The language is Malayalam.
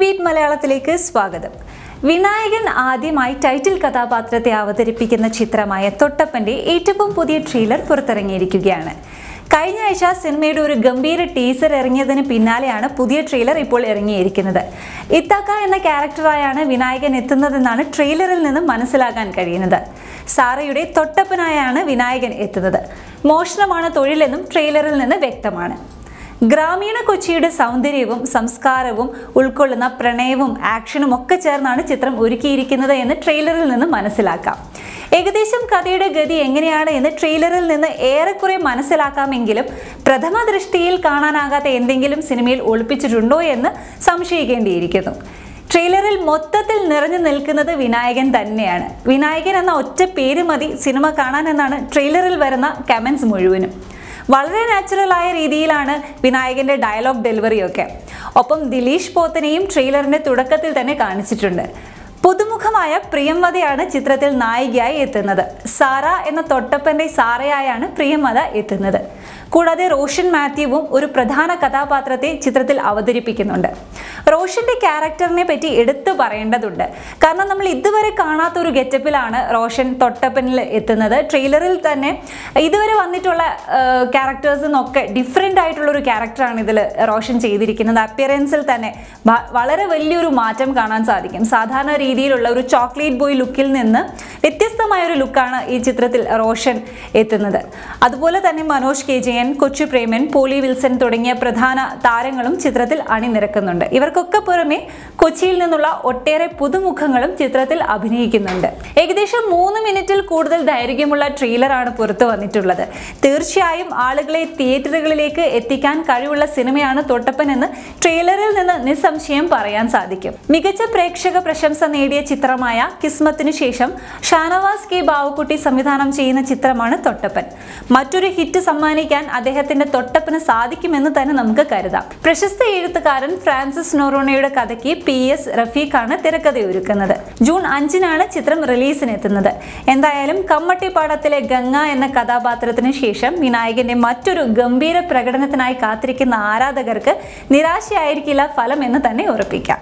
ബീറ്റ് മലയാളത്തിലേക്ക് സ്വാഗതം വിനായകൻ ആദ്യമായി ടൈറ്റിൽ കഥാപാത്രത്തെ അവതരിപ്പിക്കുന്ന ചിത്രമായ തൊട്ടപ്പന്റെ ഏറ്റവും പുതിയ ട്രെയിലർ പുറത്തിറങ്ങിയിരിക്കുകയാണ് കഴിഞ്ഞ ആഴ്ച സിനിമയുടെ ഒരു ഗംഭീര ടീസർ ഇറങ്ങിയതിന് പിന്നാലെയാണ് പുതിയ ട്രെയിലർ ഇപ്പോൾ ഇറങ്ങിയിരിക്കുന്നത് ഇത്താക്ക എന്ന ക്യാരക്ടറായാണ് വിനായകൻ എത്തുന്നതെന്നാണ് ട്രെയിലറിൽ നിന്ന് മനസ്സിലാക്കാൻ കഴിയുന്നത് സാറയുടെ തൊട്ടപ്പനായാണ് വിനായകൻ എത്തുന്നത് മോഷണമാണ് തൊഴിലെന്നും ട്രെയിലറിൽ നിന്ന് വ്യക്തമാണ് ഗ്രാമീണ കൊച്ചിയുടെ സൗന്ദര്യവും സംസ്കാരവും ഉൾക്കൊള്ളുന്ന പ്രണയവും ആക്ഷനും ഒക്കെ ചേർന്നാണ് ചിത്രം ഒരുക്കിയിരിക്കുന്നത് എന്ന് ട്രെയിലറിൽ നിന്ന് മനസ്സിലാക്കാം ഏകദേശം കഥയുടെ ഗതി എങ്ങനെയാണ് എന്ന് ട്രെയിലറിൽ നിന്ന് ഏറെക്കുറെ മനസ്സിലാക്കാമെങ്കിലും പ്രഥമ ദൃഷ്ടിയിൽ കാണാനാകാത്ത എന്തെങ്കിലും സിനിമയിൽ ഒളിപ്പിച്ചിട്ടുണ്ടോ എന്ന് സംശയിക്കേണ്ടിയിരിക്കുന്നു ട്രെയിലറിൽ മൊത്തത്തിൽ നിറഞ്ഞു നിൽക്കുന്നത് വിനായകൻ തന്നെയാണ് വിനായകൻ എന്ന ഒറ്റ പേര് മതി സിനിമ കാണാൻ എന്നാണ് ട്രെയിലറിൽ വരുന്ന കമൻസ് മുഴുവനും വളരെ നാച്ചുറലായ രീതിയിലാണ് വിനായകന്റെ ഡയലോഗ് ഡെലിവറിയൊക്കെ ഒപ്പം ദിലീഷ് പോത്തനെയും ട്രെയിലറിന്റെ തുടക്കത്തിൽ തന്നെ കാണിച്ചിട്ടുണ്ട് പുതുമുഖമായ പ്രിയംവതയാണ് ചിത്രത്തിൽ നായികയായി എത്തുന്നത് സാറ എന്ന തൊട്ടപ്പന്റെ സാറയായാണ് പ്രിയമത എത്തുന്നത് കൂടാതെ റോഷൻ മാത്യുവും ഒരു പ്രധാന കഥാപാത്രത്തെ ചിത്രത്തിൽ അവതരിപ്പിക്കുന്നുണ്ട് റോഷന്റെ ക്യാരക്ടറിനെ പറ്റി എടുത്തു പറയേണ്ടതുണ്ട് കാരണം നമ്മൾ ഇതുവരെ കാണാത്ത ഒരു ഗെറ്റപ്പിലാണ് റോഷൻ തൊട്ടപ്പനിൽ എത്തുന്നത് ട്രെയിലറിൽ തന്നെ ഇതുവരെ വന്നിട്ടുള്ള ക്യാരക്ടേഴ്സിൽ നിന്നൊക്കെ ഡിഫറെൻ്റ് ആയിട്ടുള്ള ഒരു ക്യാരക്ടറാണ് ഇതിൽ റോഷൻ ചെയ്തിരിക്കുന്നത് അപ്പിയറൻസിൽ തന്നെ ഭ- വളരെ വലിയൊരു മാറ്റം കാണാൻ സാധിക്കും സാധാരണ രീതിയിലുള്ള ഒരു ചോക്ലേറ്റ് ബോയ് ലുക്കിൽ നിന്ന് വ്യത്യസ്തമായ ഒരു ലുക്കാണ് ഈ ചിത്രത്തിൽ റോഷൻ എത്തുന്നത് അതുപോലെ തന്നെ മനോജ് കെ ജയൻ കൊച്ചു പ്രേമൻ പോലി വിൽസൺ തുടങ്ങിയ പ്രധാന താരങ്ങളും ചിത്രത്തിൽ അണിനിരക്കുന്നുണ്ട് ഇവർക്കൊക്കെ പുറമെ കൊച്ചിയിൽ നിന്നുള്ള ഒട്ടേറെ പുതുമുഖങ്ങളും ചിത്രത്തിൽ അഭിനയിക്കുന്നുണ്ട് ഏകദേശം മൂന്ന് മിനിറ്റിൽ കൂടുതൽ ദൈർഘ്യമുള്ള ട്രെയിലറാണ് പുറത്തു വന്നിട്ടുള്ളത് തീർച്ചയായും ആളുകളെ തിയേറ്ററുകളിലേക്ക് എത്തിക്കാൻ കഴിവുള്ള സിനിമയാണ് തൊട്ടപ്പൻ എന്ന് ട്രെയിലറിൽ നിന്ന് നിസ്സംശയം പറയാൻ സാധിക്കും മികച്ച പ്രേക്ഷക പ്രശംസ നേടിയ ചിത്രമായ കിസ്മത്തിനു ശേഷം ഷാനവാസ് കെ ബാവുക്കുട്ടി സംവിധാനം ചെയ്യുന്ന ചിത്രമാണ് തൊട്ടപ്പൻ മറ്റൊരു ഹിറ്റ് സമ്മാനിക്കാൻ അദ്ദേഹത്തിന്റെ തൊട്ടപ്പന് സാധിക്കുമെന്ന് തന്നെ നമുക്ക് കരുതാം പ്രശസ്ത എഴുത്തുകാരൻ ഫ്രാൻസിസ് നൊറോണയുടെ കഥയ്ക്ക് പി എസ് റഫീഖാണ് തിരക്കഥയൊരുക്കുന്നത് ജൂൺ അഞ്ചിനാണ് ചിത്രം റിലീസിനെത്തുന്നത് എന്തായാലും കമ്മട്ടിപ്പാടത്തിലെ ഗംഗ എന്ന കഥാപാത്രത്തിന് ശേഷം വിനായകന്റെ മറ്റൊരു ഗംഭീര പ്രകടനത്തിനായി കാത്തിരിക്കുന്ന ആരാധകർക്ക് നിരാശയായിരിക്കില്ല ഫലം എന്ന് തന്നെ ഉറപ്പിക്കാം